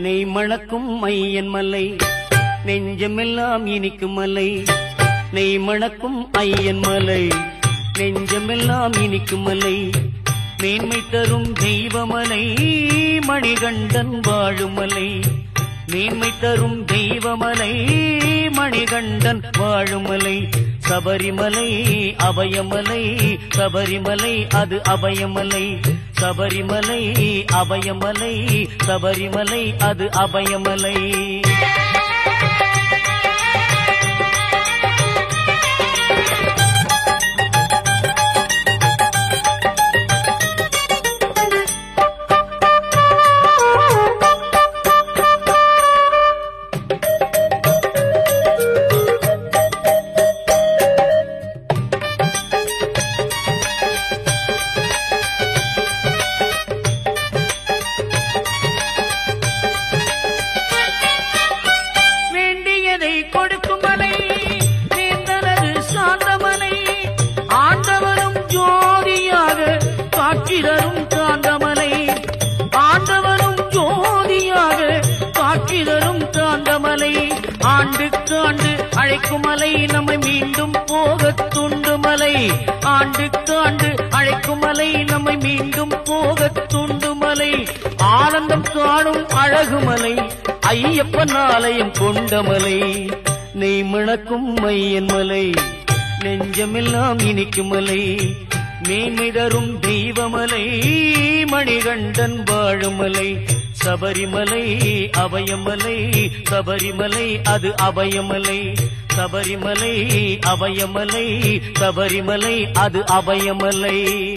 நெய் மணக்கும் ஐயன் மலை நெஞ்சமெல்லாம் இனிக்கும் மலை நெய் மணக்கும் ஐயன் மலை நெஞ்சமெல்லாம் இனிக்கும் மலை மேன்மை தரும் தெய்வமலை மணிகண்டன் வாழுமலை மேன்மை தரும் தெய்வமலை மணிகண்டன் வாழுமலை சபரிமலை அபயமலை சபரிமலை அது அபயமலை சபரிமலை அபயமலை சபரிமலை அது அபயமலை வேண்டியதை கொடுக்கும் மலை நேர்ந்தனது சாந்தமலை ஆண்டவரும் ஜோதியாக காட்சி தரும் காந்தமலை ஆண்டவரும் ஜோதியாக காட்சி தரும் காந்தமலை ஆண்டுக்கு ஆண்டு அழைக்கும் மலை நம்மை மீண்டும் போக துண்டு மலை ஆண்டுக்கு ஆண்டு அழைக்கும் மலை நம்மை மீண்டும் போக துண்டு மலை ஆனந்தம் காணும் அழகு மலை ஐயப்பன் ஆலயம் கொண்ட மலை நெய் மணக்கும் மையன் மலை நெஞ்சமெல்லாம் இனிக்கும் மலை மேன்மை தரும் தெய்வமலை மணிகண்டன் வாழுமலை சபரிமலை அபயமலை சபரிமலை அது அபயமலை சபரிமலை அபயமலை சபரிமலை அது அபயமலை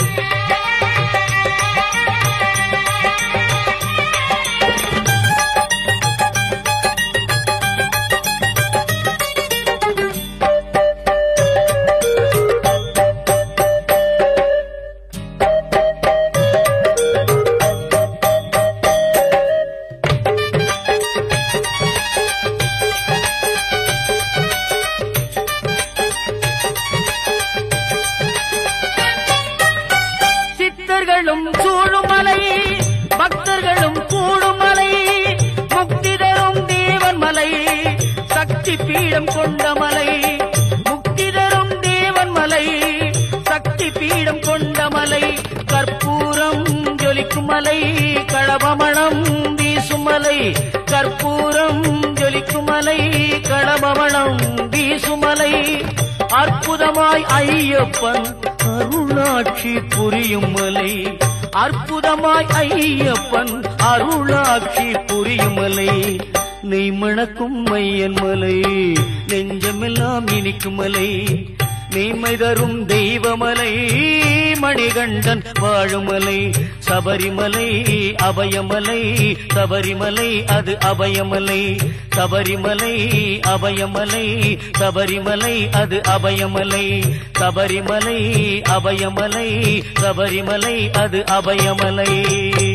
சித்தர்களும் சூழுமலை பக்தர்களும் கூடுமலை முக்தி தரும் தேவன் மலை சக்தி பீடம் கொண்ட மலை முக்தி தரும் தேவன் மலை சக்தி பீடம் கொண்ட மலை கற்பூரம் ஜொலிக்கும் மலை களபமணம் வீசும் மலை கற்பூரம் ஜொலிக்கும் மலை களபமணம் வீசும் மலை அற்புதமாய் ஐயப்பன் அருளாட்சி புரியும் மலை அற்புதமாய் ஐயப்பன் அருளாட்சி புரியும் மலை நெய் மணக்கும் மையன் மலை நெஞ்சமெல்லாம் இனிக்கும் மலை மேன்மை தரும் தெய்வமலை மணிகண்டன் வாழுமலை சபரிமலை அபயமலை சபரிமலை அது அபயமலை சபரிமலை அபயமலை சபரிமலை அது அபயமலை சபரிமலை அபயமலை சபரிமலை அது அபயமலை